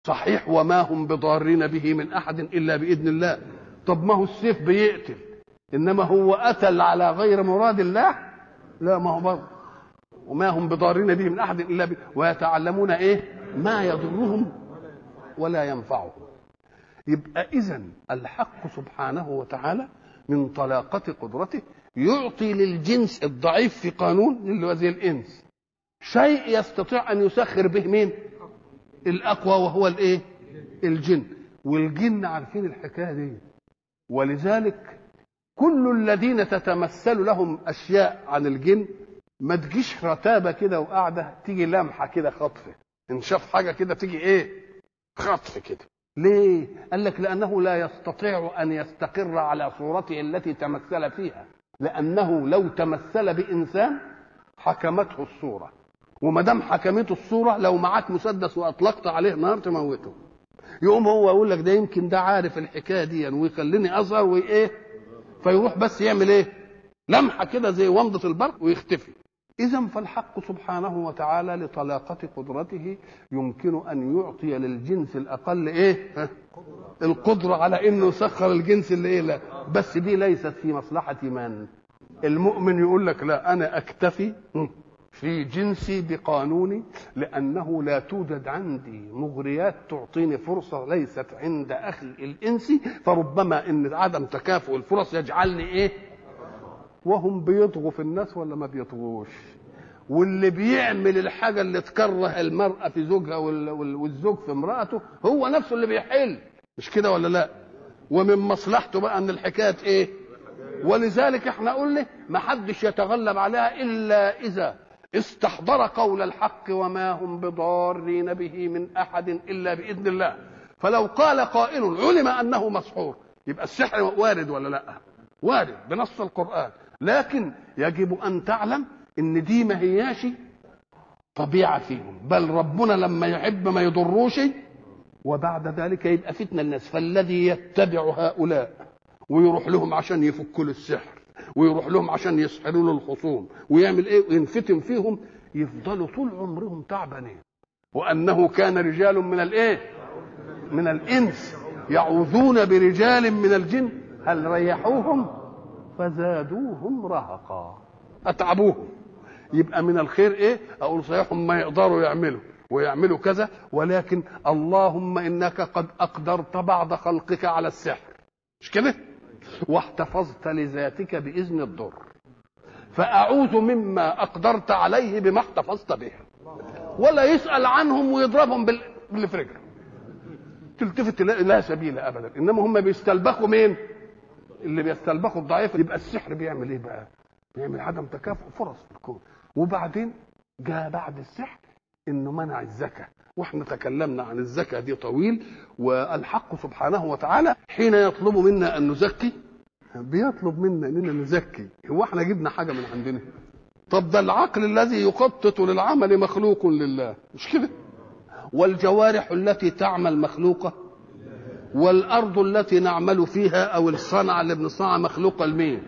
صحيح وما هم بضارين به من احد الا باذن الله طب ما هو السيف بيقتل انما هو قتل على غير مراد الله لا ما هو برضه وما هم بضارين به من احد الا ب... ويتعلمون ايه ما يضرهم ولا ينفعهم يبقى اذا الحق سبحانه وتعالى من طلاقة قدرته يعطي للجنس الضعيف في قانون اللي هو زي الانس شيء يستطيع ان يسخر به مين الاقوى وهو الايه الجن والجن عارفين الحكايه دي ولذلك كل الذين تتمثل لهم اشياء عن الجن ما تجيش رتابه كده وقاعده تيجي لمحه كده خطفه ان شاف حاجه كده تيجي ايه خطف كده ليه قال لك لانه لا يستطيع ان يستقر على صورته التي تمثل فيها لانه لو تمثل بانسان حكمته الصوره وما دام حكمته الصوره لو معاك مسدس واطلقت عليه نار تموته يقوم هو يقول لك ده يمكن ده عارف الحكايه دي ويخليني اظهر وايه فيروح بس يعمل ايه لمحه كده زي ومضه البرق ويختفي اذا فالحق سبحانه وتعالى لطلاقه قدرته يمكن ان يعطي للجنس الاقل ايه ها؟ القدره على انه يسخر الجنس اللي ايه لا بس دي ليست في مصلحه من المؤمن يقول لك لا انا اكتفي في جنسي بقانوني لانه لا توجد عندي مغريات تعطيني فرصه ليست عند اخي الانسي فربما ان عدم تكافؤ الفرص يجعلني ايه وهم بيطغوا في الناس ولا ما بيطغوش واللي بيعمل الحاجة اللي تكره المرأة في زوجها والزوج في امرأته هو نفسه اللي بيحل مش كده ولا لا ومن مصلحته بقى ان الحكاية ايه ولذلك احنا قلنا ما حدش يتغلب عليها الا اذا استحضر قول الحق وما هم بضارين به من احد الا باذن الله فلو قال قائل علم انه مسحور يبقى السحر وارد ولا لا وارد بنص القران لكن يجب ان تعلم ان دي ما هياش طبيعه فيهم بل ربنا لما يحب ما يضروش وبعد ذلك يبقى فتنه الناس فالذي يتبع هؤلاء ويروح لهم عشان يفكوا له السحر ويروح لهم عشان يسحروا له الخصوم ويعمل ايه وينفتن فيهم يفضلوا طول عمرهم تعبانين وانه كان رجال من الايه من الانس يعوذون برجال من الجن هل ريحوهم فزادوهم رهقا اتعبوهم يبقى من الخير ايه اقول صحيح ما يقدروا يعملوا ويعملوا كذا ولكن اللهم انك قد اقدرت بعض خلقك على السحر مش كده واحتفظت لذاتك باذن الضر فاعوذ مما اقدرت عليه بما احتفظت به ولا يسال عنهم ويضربهم باللي في رجله تلتفت لا سبيل ابدا انما هم بيستلبخوا مين اللي بيستلبخوا الضعيف يبقى السحر بيعمل ايه بقى بيعمل عدم تكافؤ فرص في الكون وبعدين جاء بعد السحر انه منع الزكاه واحنا تكلمنا عن الزكاه دي طويل والحق سبحانه وتعالى حين يطلب منا ان نزكي بيطلب منا اننا نزكي هو احنا جبنا حاجه من عندنا طب ده العقل الذي يخطط للعمل مخلوق لله مش كده والجوارح التي تعمل مخلوقه والارض التي نعمل فيها او الصنعه اللي بنصنعها مخلوقه لمين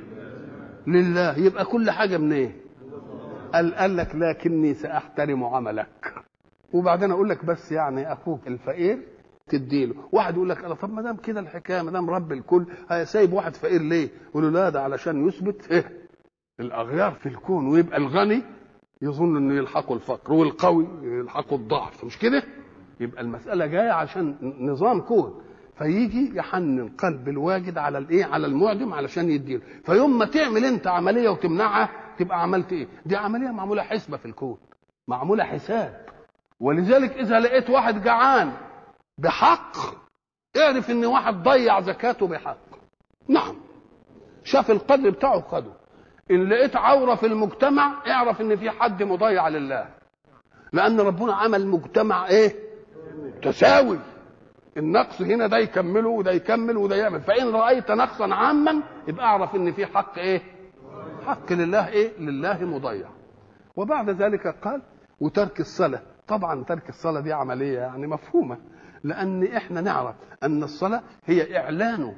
لله يبقى كل حاجه من ايه قال, قال لك لكني ساحترم عملك وبعدين اقول لك بس يعني اخوك الفقير تديله واحد يقول لك طب ما دام كده الحكايه ما دام رب الكل سايب واحد فقير ليه يقول له لا ده علشان يثبت ايه الاغيار في الكون ويبقى الغني يظن انه يلحقه الفقر والقوي يلحقه الضعف مش كده يبقى المساله جايه عشان نظام كون فيجي يحنن قلب الواجد على الايه على المعدم علشان يديله فيوم ما تعمل انت عمليه وتمنعها تبقى عملت ايه دي عمليه معموله حسبه في الكون معموله حساب ولذلك اذا لقيت واحد جعان بحق اعرف ان واحد ضيع زكاته بحق نعم شاف القدر بتاعه خده ان لقيت عوره في المجتمع اعرف ان في حد مضيع لله لان ربنا عمل مجتمع ايه تساوي النقص هنا ده يكمله وده يكمل وده يعمل فان رايت نقصا عاما يبقى اعرف ان في حق ايه حق لله ايه لله مضيع وبعد ذلك قال وترك الصلاه طبعا ترك الصلاه دي عمليه يعني مفهومه لان احنا نعرف ان الصلاه هي اعلان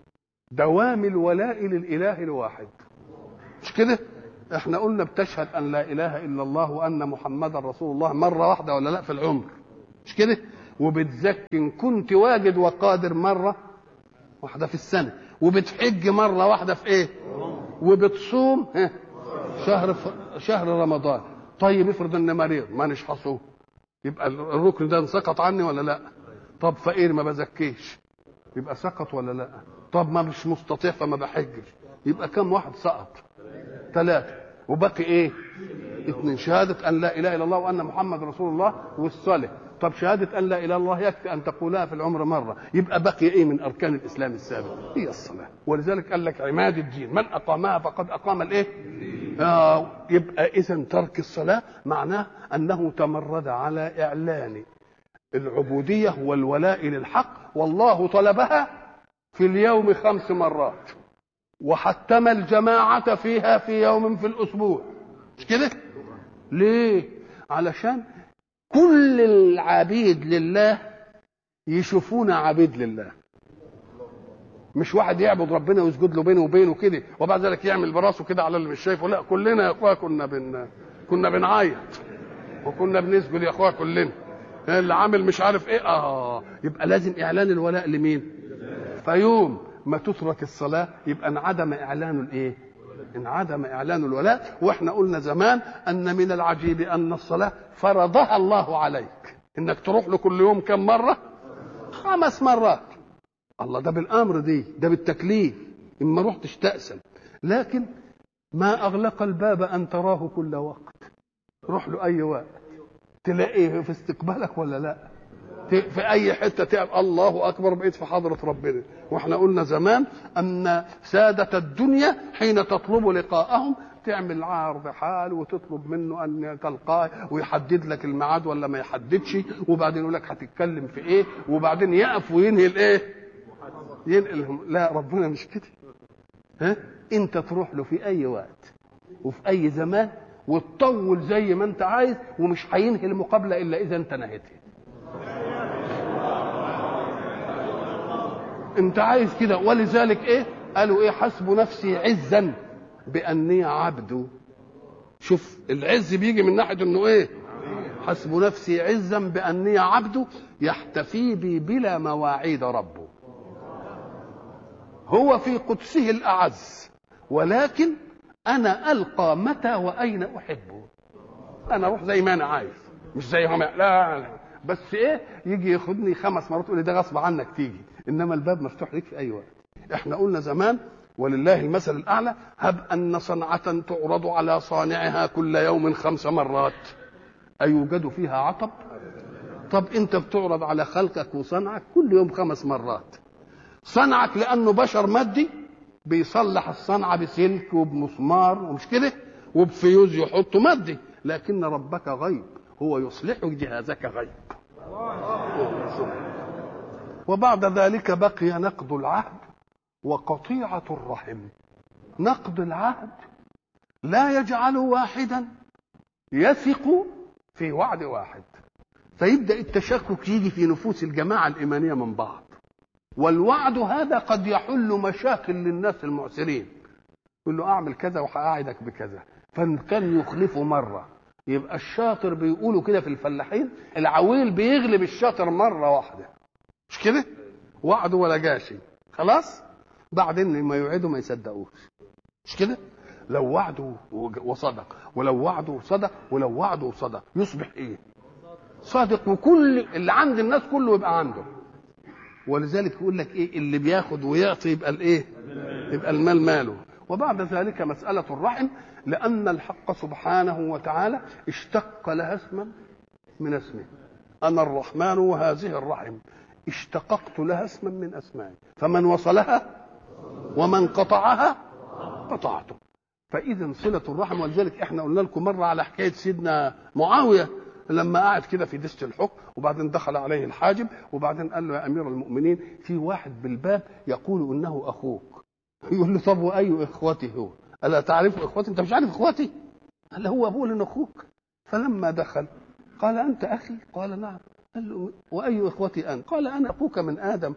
دوام الولاء للاله الواحد مش كده احنا قلنا بتشهد ان لا اله الا الله وان محمدا رسول الله مره واحده ولا لا في العمر مش كده وبتزكي إن كنت واجد وقادر مرة واحدة في السنة وبتحج مرة واحدة في إيه وبتصوم ها، شهر ف... شهر رمضان طيب افرض ان مريض مانيش هصوم يبقى الركن ده سقط عني ولا لا طب فقير ما بزكيش يبقى سقط ولا لا طب ما مش مستطيع فما بحجش يبقى كم واحد سقط ثلاثة وبقي ايه اثنين شهادة ان لا اله الا الله وان محمد رسول الله والصلاة طب شهادة ان لا اله الا الله يكفي ان تقولها في العمر مرة يبقى بقي ايه من اركان الاسلام السابق هي الصلاة ولذلك قال لك عماد الدين من اقامها فقد اقام الايه آه يبقى اذا ترك الصلاة معناه انه تمرد على اعلان العبودية والولاء للحق والله طلبها في اليوم خمس مرات وحتم الجماعة فيها في يوم في الأسبوع مش كده؟ ليه؟ علشان كل العبيد لله يشوفونا عبيد لله مش واحد يعبد ربنا ويسجد له بينه وبينه كده وبعد ذلك يعمل براسه كده على اللي مش شايفه لا كلنا يا اخويا كنا بن كنا بنعيط وكنا بنسجد يا اخويا كلنا اللي عامل مش عارف ايه اه يبقى لازم اعلان الولاء لمين فيوم ما تترك الصلاه يبقى انعدم اعلان الايه انعدم اعلان الولاء واحنا قلنا زمان ان من العجيب ان الصلاه فرضها الله عليك انك تروح له كل يوم كم مره خمس مرات الله ده بالامر دي ده بالتكليف اما رحت تستأسل لكن ما اغلق الباب ان تراه كل وقت روح له اي وقت تلاقيه في استقبالك ولا لا ت- في اي حته تعب الله اكبر بقيت في حضره ربنا واحنا قلنا زمان ان ساده الدنيا حين تطلب لقاءهم تعمل عرض حال وتطلب منه ان تلقاه ويحدد لك الميعاد ولا ما يحددش وبعدين يقول لك هتتكلم في ايه وبعدين يقف وينهي الايه ينقلهم لا ربنا مش كده ها انت تروح له في اي وقت وفي اي زمان وتطول زي ما انت عايز ومش هينهي المقابله الا اذا انت نهيتها انت عايز كده ولذلك ايه قالوا ايه حسب نفسي عزا باني عبد شوف العز بيجي من ناحيه انه ايه حسب نفسي عزا باني عبد يحتفي بي بلا مواعيد ربه هو في قدسه الاعز ولكن انا القى متى واين احبه انا اروح زي ما انا عايز مش زي هم لا, لا بس ايه يجي ياخدني خمس مرات يقول لي ده غصب عنك تيجي انما الباب مفتوح ليك في اي وقت احنا قلنا زمان ولله المثل الاعلى هب ان صنعه تعرض على صانعها كل يوم خمس مرات ايوجد فيها عطب طب انت بتعرض على خلقك وصنعك كل يوم خمس مرات صنعك لانه بشر مادي بيصلح الصنعه بسلك وبمسمار ومش كده وبفيوز يحطه مادي لكن ربك غيب هو يصلح جهازك غيب وبعد ذلك بقي نقض العهد وقطيعة الرحم نقض العهد لا يجعل واحدا يثق في وعد واحد فيبدأ التشكك يجي في نفوس الجماعة الإيمانية من بعض والوعد هذا قد يحل مشاكل للناس المعسرين يقول له اعمل كذا وهقعدك بكذا فان كان يخلفه مره يبقى الشاطر بيقولوا كده في الفلاحين العويل بيغلب الشاطر مره واحده مش كده وعده ولا جاشي خلاص بعدين لما يوعده ما يصدقوش مش كده لو وعده وصدق ولو وعده صدق ولو وعده صدق يصبح ايه صادق وكل اللي عند الناس كله يبقى عنده ولذلك يقول لك ايه اللي بياخد ويعطي يبقى الايه يبقى المال ماله وبعد ذلك مسألة الرحم لأن الحق سبحانه وتعالى اشتق لها اسما من اسمه أنا الرحمن وهذه الرحم اشتققت لها اسما من أسمائي فمن وصلها ومن قطعها قطعته فإذا صلة الرحم ولذلك احنا قلنا لكم مرة على حكاية سيدنا معاوية لما قعد كده في دست الحكم وبعدين دخل عليه الحاجب وبعدين قال له يا امير المؤمنين في واحد بالباب يقول انه اخوك يقول له طب واي اخوتي هو؟ الا تعرف اخوتي انت مش عارف اخوتي؟ قال له هو بقول ان اخوك فلما دخل قال انت اخي؟ قال نعم قال له واي اخوتي انت؟ قال انا اخوك من ادم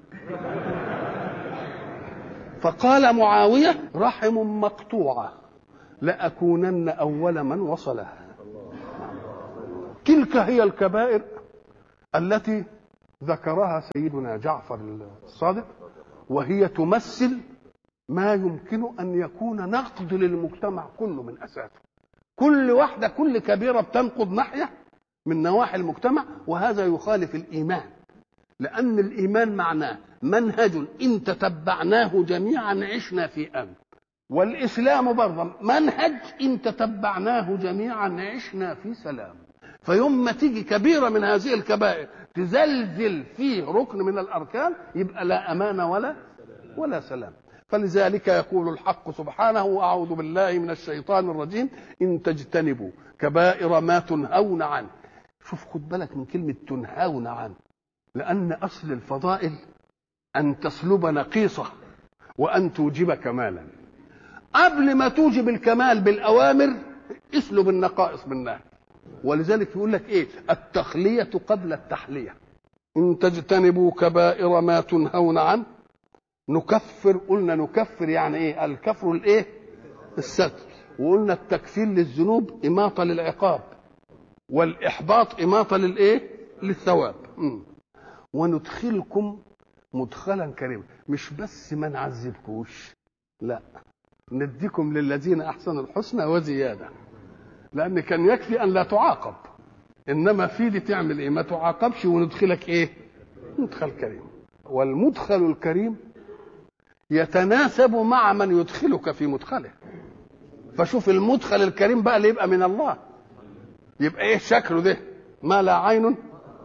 فقال معاويه رحم مقطوعه لاكونن اول من وصلها تلك هي الكبائر التي ذكرها سيدنا جعفر الصادق وهي تمثل ما يمكن ان يكون نقد للمجتمع كله من اساسه كل واحده كل كبيره بتنقض ناحيه من نواحي المجتمع وهذا يخالف الايمان لان الايمان معناه منهج ان تتبعناه جميعا عشنا في امن والاسلام برضه منهج ان تتبعناه جميعا عشنا في سلام فيوم ما تيجي كبيره من هذه الكبائر تزلزل فيه ركن من الاركان يبقى لا امان ولا ولا سلام فلذلك يقول الحق سبحانه واعوذ بالله من الشيطان الرجيم ان تجتنبوا كبائر ما تنهون عنه شوف خد بالك من كلمه تنهون عنه لان اصل الفضائل ان تسلب نقيصه وان توجب كمالا قبل ما توجب الكمال بالاوامر اسلب النقائص بالنهي ولذلك يقول لك ايه التخليه قبل التحليه ان تجتنبوا كبائر ما تنهون عنه نكفر قلنا نكفر يعني ايه الكفر الايه الستر وقلنا التكفير للذنوب اماطه للعقاب والاحباط اماطه للايه للثواب م. وندخلكم مدخلا كريما مش بس ما نعذبكوش لا نديكم للذين احسنوا الحسنى وزياده لان كان يكفي ان لا تعاقب انما في دي تعمل ايه ما تعاقبش وندخلك ايه مدخل كريم والمدخل الكريم يتناسب مع من يدخلك في مدخله فشوف المدخل الكريم بقى اللي يبقى من الله يبقى ايه شكله ده ما لا عين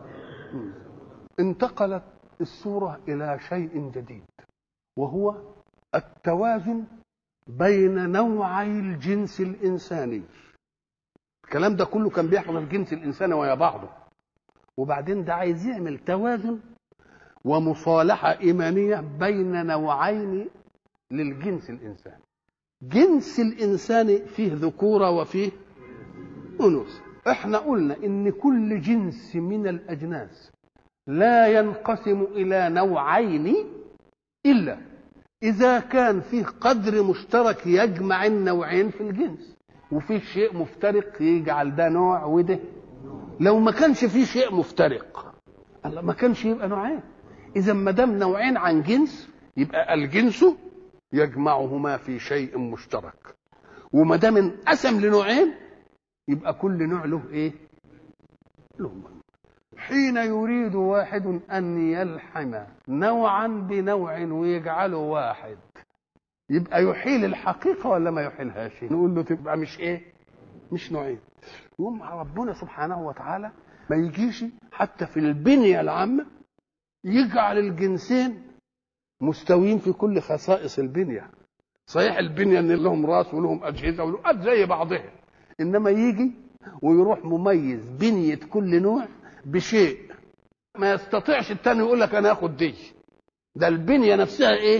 انتقلت الصورة إلى شيء جديد وهو التوازن بين نوعي الجنس الإنساني الكلام ده كله كان بيحصل في الجنس الإنساني ويا بعضه وبعدين ده عايز يعمل توازن ومصالحة إيمانية بين نوعين للجنس الإنساني جنس الإنسان فيه ذكورة وفيه أنوثة احنا قلنا ان كل جنس من الأجناس لا ينقسم إلى نوعين إلا إذا كان فيه قدر مشترك يجمع النوعين في الجنس وفيه شيء مفترق يجعل ده نوع وده لو ما كانش فيه شيء مفترق الله ما كانش يبقى نوعين اذا ما دام نوعين عن جنس يبقى الجنس يجمعهما في شيء مشترك وما دام انقسم لنوعين يبقى كل نوع له ايه له حين يريد واحد ان يلحم نوعا بنوع ويجعله واحد يبقى يحيل الحقيقه ولا ما يحيلهاش نقول له تبقى مش ايه مش نوعين يقوم ربنا سبحانه وتعالى ما يجيش حتى في البنيه العامه يجعل الجنسين مستويين في كل خصائص البنيه صحيح البنيه ان لهم راس ولهم اجهزه ولهم زي بعضها انما يجي ويروح مميز بنيه كل نوع بشيء ما يستطيعش التاني يقول لك انا اخد دي ده البنيه نفسها ايه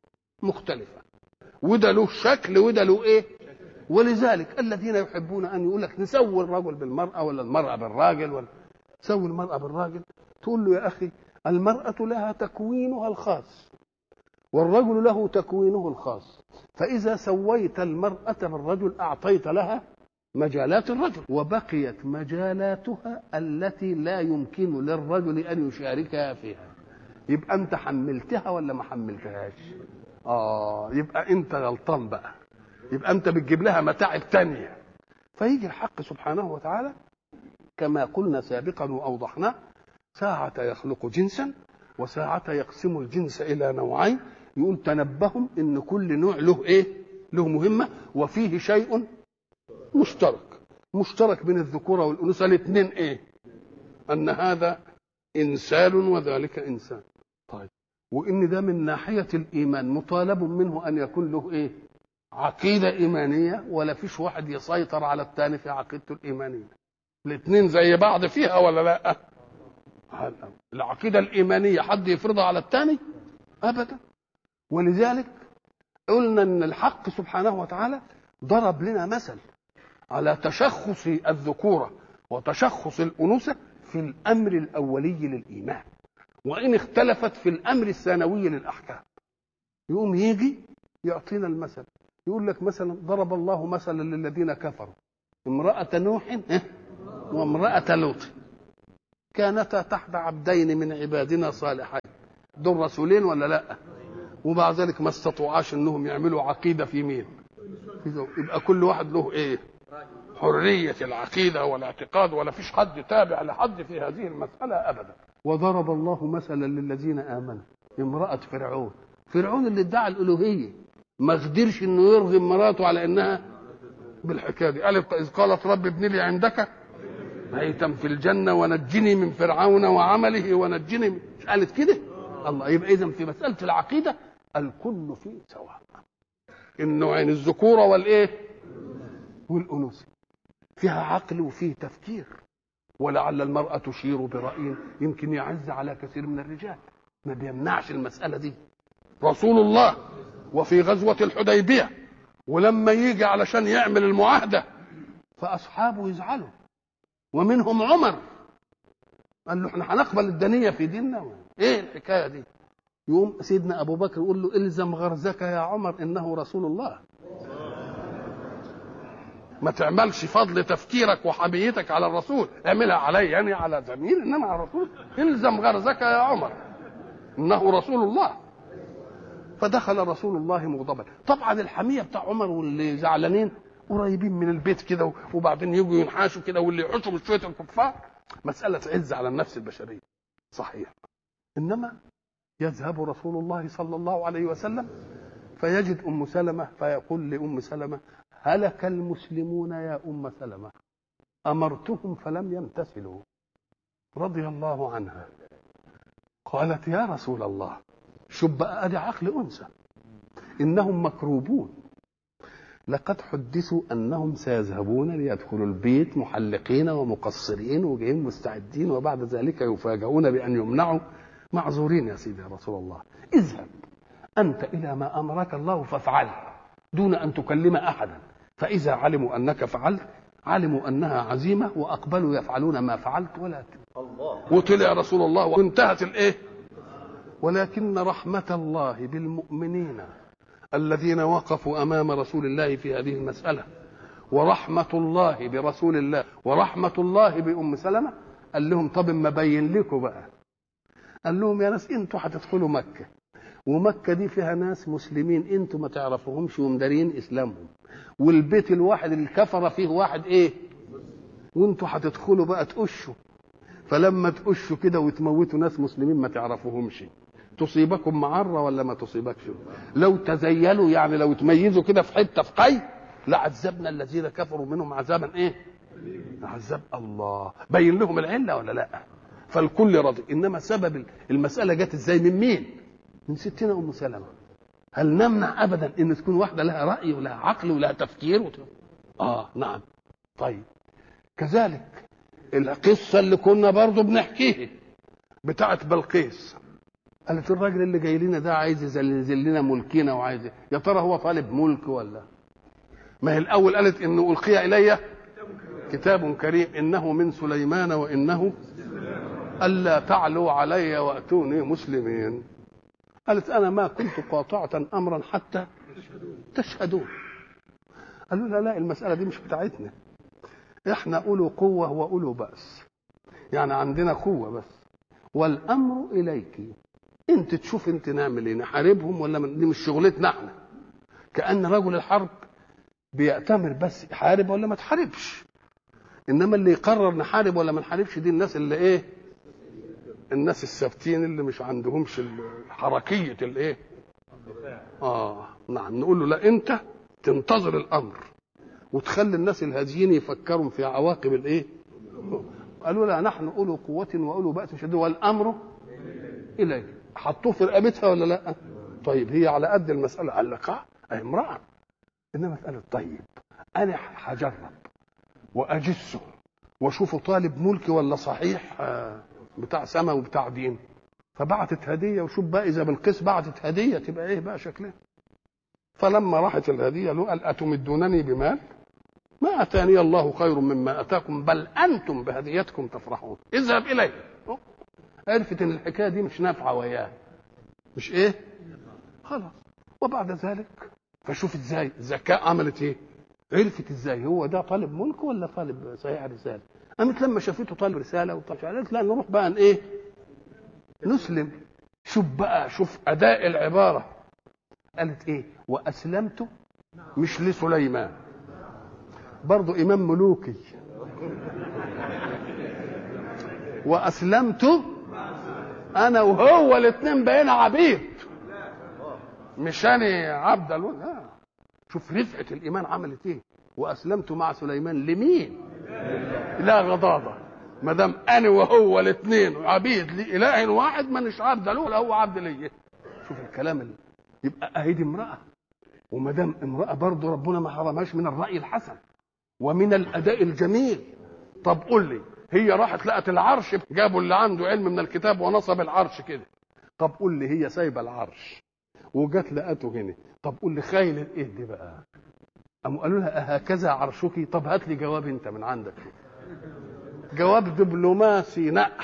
مختلفه وده له شكل وده له ايه ولذلك الذين يحبون ان يقول لك نسوي الرجل بالمراه ولا المراه بالراجل ولا تسوي المراه بالراجل تقول له يا اخي المراه لها تكوينها الخاص والرجل له تكوينه الخاص فاذا سويت المراه بالرجل اعطيت لها مجالات الرجل وبقيت مجالاتها التي لا يمكن للرجل ان يشاركها فيها يبقى انت حملتها ولا ما حملتهاش اه يبقى انت غلطان بقى يبقى انت بتجيب لها متاعب تانية فيجي الحق سبحانه وتعالى كما قلنا سابقا واوضحنا ساعة يخلق جنسا وساعة يقسم الجنس إلى نوعين يقول تنبهوا إن كل نوع له إيه؟ له مهمة وفيه شيء مشترك مشترك بين الذكورة والأنوثة الاثنين إيه؟ أن هذا إنسان وذلك إنسان طيب وإن ده من ناحية الإيمان مطالب منه أن يكون له إيه؟ عقيدة إيمانية ولا فيش واحد يسيطر على الثاني في عقيدته الإيمانية الاثنين زي بعض فيها ولا لا العقيدة الإيمانية حد يفرضها على الثاني أبدا ولذلك قلنا أن الحق سبحانه وتعالى ضرب لنا مثل على تشخص الذكورة وتشخص الأنوثة في الأمر الأولي للإيمان وإن اختلفت في الأمر الثانوي للأحكام يقوم يجي يعطينا المثل يقول لك مثلا ضرب الله مثلا للذين كفروا امرأة نوح وامرأة لوط كانتا تحت عبدين من عبادنا صالحين دول رسولين ولا لا ومع ذلك ما استطاعوش انهم يعملوا عقيده في مين يبقى كل واحد له ايه حريه العقيده والاعتقاد ولا فيش حد تابع لحد في هذه المساله ابدا وضرب الله مثلا للذين امنوا امراه فرعون فرعون اللي ادعى الالوهيه ما قدرش انه يرغم مراته على انها بالحكايه دي قالت اذ قالت رب ابن لي عندك بيتا في الجنه ونجني من فرعون وعمله ونجني من... مش قالت كده الله يبقى اذا في مساله العقيده الكل فيه سواء النوعين الذكوره والايه والانوثه فيها عقل وفيه تفكير ولعل المراه تشير براي يمكن يعز على كثير من الرجال ما بيمنعش المساله دي رسول الله وفي غزوه الحديبيه ولما يجي علشان يعمل المعاهده فاصحابه يزعلوا ومنهم عمر قال له احنا هنقبل الدنيه في ديننا ايه الحكايه دي يقوم سيدنا ابو بكر يقول له الزم غرزك يا عمر انه رسول الله ما تعملش فضل تفكيرك وحميتك على الرسول اعملها علي يعني على زميل انما على الرسول الزم غرزك يا عمر انه رسول الله فدخل رسول الله مغضبا طبعا الحميه بتاع عمر واللي زعلانين قريبين من البيت كده وبعدين يجوا ينحاشوا كده واللي يحوشوا بشويه الكفار مساله عز على النفس البشريه صحيح انما يذهب رسول الله صلى الله عليه وسلم فيجد ام سلمه فيقول لام سلمه هلك المسلمون يا ام سلمه امرتهم فلم يمتثلوا رضي الله عنها قالت يا رسول الله شوف بقى ادي عقل انثى انهم مكروبون لقد حدثوا انهم سيذهبون ليدخلوا البيت محلقين ومقصرين وجايين مستعدين وبعد ذلك يفاجؤون بان يمنعوا معذورين يا سيدي يا رسول الله اذهب انت الى ما امرك الله فافعل دون ان تكلم احدا فاذا علموا انك فعلت علموا انها عزيمه واقبلوا يفعلون ما فعلت ولا الله وطلع رسول الله وانتهت الايه ولكن رحمه الله بالمؤمنين الذين وقفوا امام رسول الله في هذه المساله ورحمه الله برسول الله ورحمه الله بام سلمه قال لهم طب ما بين لكم بقى قال لهم يا ناس انتوا هتدخلوا مكه ومكة دي فيها ناس مسلمين انتوا ما تعرفوهمش ومدارين اسلامهم والبيت الواحد اللي كفر فيه واحد ايه وانتوا هتدخلوا بقى تقشوا فلما تقشوا كده وتموتوا ناس مسلمين ما تعرفوهمش تصيبكم معرة ولا ما تصيبكش لو تزيلوا يعني لو تميزوا كده في حتة في قي لعذبنا الذين كفروا منهم عذابا ايه عذاب الله بين لهم العلة ولا لا فالكل راضي انما سبب المسألة جت ازاي من مين من ستنا ام سلمة هل نمنع ابدا ان تكون واحدة لها رأي ولها عقل ولها تفكير وت... اه نعم طيب كذلك القصة اللي كنا برضو بنحكيها بتاعت بلقيس قالت الراجل اللي جاي لنا ده عايز يزلزل لنا ملكنا وعايز يا ترى هو طالب ملك ولا ما هي الاول قالت انه القي الي كتاب كريم انه من سليمان وانه الا تعلوا علي واتوني مسلمين قالت انا ما كنت قاطعه امرا حتى تشهدون قالوا لا لا المساله دي مش بتاعتنا احنا اولو قوه واولو باس يعني عندنا قوه بس والامر اليك انت تشوف انت نعمل ايه نحاربهم ولا من... دي مش شغلتنا احنا كان رجل الحرب بيأتمر بس يحارب ولا ما تحاربش انما اللي يقرر نحارب ولا ما نحاربش دي الناس اللي ايه الناس الثابتين اللي مش عندهمش حركيه الايه اه نعم نقول له لا انت تنتظر الامر وتخلي الناس الهاديين يفكروا في عواقب الايه قالوا لا نحن اولو قوه واولو باس شديد والامر اليك حطوه في رقبتها ولا لا طيب هي على قد المساله قال لك اه امراه انما مساله طيب انا هجرب واجسه واشوفه طالب ملك ولا صحيح بتاع سما وبتاع دين فبعتت هديه وشوف بقى اذا بالقيس بعتت هديه تبقى ايه بقى شكلها فلما راحت الهديه له قال اتمدونني بمال ما اتاني الله خير مما اتاكم بل انتم بهديتكم تفرحون اذهب اليه عرفت ان الحكايه دي مش نافعه وياه مش ايه خلاص وبعد ذلك فشوف ازاي الذكاء عملت ايه عرفت ازاي هو ده طالب ملك ولا طالب صحيح رساله قامت لما شافته طالب رساله وطالب قالت لا نروح بقى ايه نسلم شوف بقى شوف اداء العباره قالت ايه واسلمت مش لسليمان برضه امام ملوكي واسلمت انا وهو الاثنين بقينا عبيد مش انا عبد الو... لا شوف رفعه الايمان عملت ايه واسلمت مع سليمان لمين لا غضاضه ما دام انا وهو الاثنين عبيد لاله واحد ما نش عبد له ولا هو عبد ليا شوف الكلام اللي يبقى اهي دي امراه وما دام امراه برضه ربنا ما حرمهاش من الراي الحسن ومن الاداء الجميل طب قول لي هي راحت لقت العرش جابوا اللي عنده علم من الكتاب ونصب العرش كده طب قول لي هي سايبه العرش وجت لقته هنا طب قول لي خايل ايه دي بقى قاموا قالوا لها أهكذا عرشك طب هات لي جواب انت من عندك جواب دبلوماسي نقح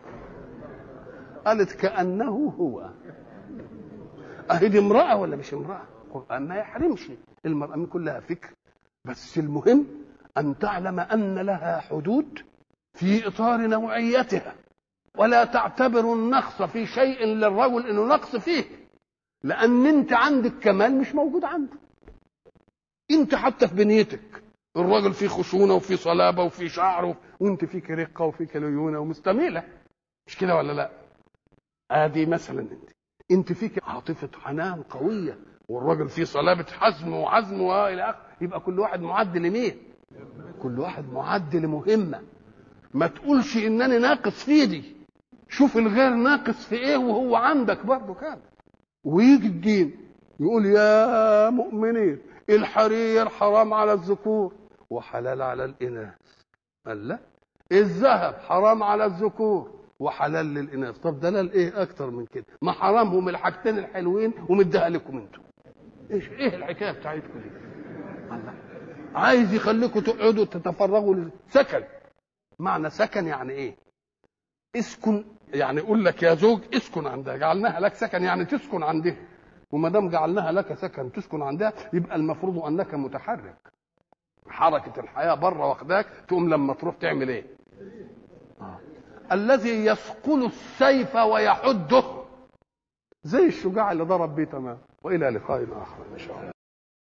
قالت كأنه هو أهي دي امرأة ولا مش امرأة القرآن ما يحرمش المرأة من كلها فكر بس المهم أن تعلم أن لها حدود في إطار نوعيتها ولا تعتبر النقص في شيء للرجل انه نقص فيه لان انت عندك كمال مش موجود عنده انت حتى في بنيتك الراجل فيه خشونه وفيه صلابه وفيه شعر وانت فيك رقه وفيك ليونه ومستميله مش كده ولا لا ادي مثلا انت انت فيك عاطفه حنان قويه والراجل فيه صلابه حزم وعزم والى اخره يبقى كل واحد معد لمين كل واحد معد لمهمه ما تقولش انني ناقص في دي شوف الغير ناقص في ايه وهو عندك برضه كان ويجي الدين يقول يا مؤمنين الحرير حرام على الذكور وحلال على الاناث قال لا الذهب حرام على الذكور وحلال للاناث طب دلال ايه اكتر من كده ما حرامهم الحاجتين الحلوين ومديها لكم انتم ايش ايه الحكايه بتاعتكم دي الله عايز يخليكم تقعدوا تتفرغوا سكن معنى سكن يعني ايه اسكن يعني يقول لك يا زوج اسكن عندها جعلناها لك سكن يعني تسكن عندها وما دام جعلناها لك سكن تسكن عندها يبقى المفروض انك متحرك حركه الحياه بره واخداك تقوم لما تروح تعمل ايه آه. الذي يثقل السيف ويحده زي الشجاع اللي ضرب بيه تمام والى لقاء اخر ان شاء الله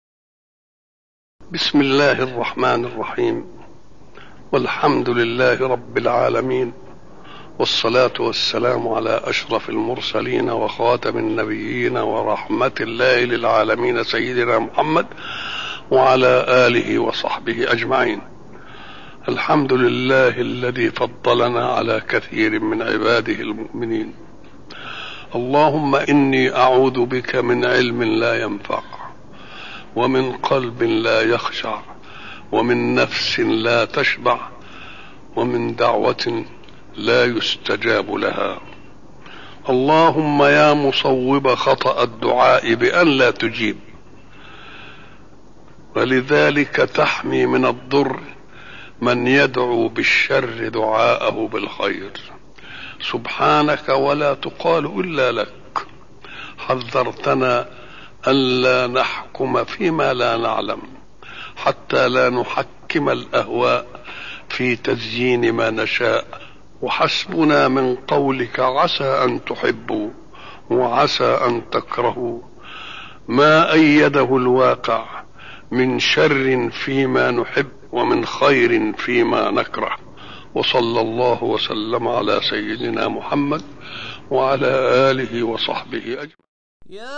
بسم الله الرحمن الرحيم والحمد لله رب العالمين والصلاة والسلام على أشرف المرسلين وخاتم النبيين ورحمة الله للعالمين سيدنا محمد وعلى آله وصحبه أجمعين الحمد لله الذي فضلنا على كثير من عباده المؤمنين اللهم إني أعوذ بك من علم لا ينفع ومن قلب لا يخشع ومن نفس لا تشبع ومن دعوة لا يستجاب لها اللهم يا مصوب خطأ الدعاء بأن لا تجيب ولذلك تحمي من الضر من يدعو بالشر دعاءه بالخير سبحانك ولا تقال إلا لك حذرتنا ألا نحكم فيما لا نعلم حتى لا نحكم الأهواء في تزيين ما نشاء وحسبنا من قولك عسى ان تحبوا وعسى ان تكرهوا ما ايده الواقع من شر فيما نحب ومن خير فيما نكره وصلى الله وسلم على سيدنا محمد وعلى اله وصحبه اجمعين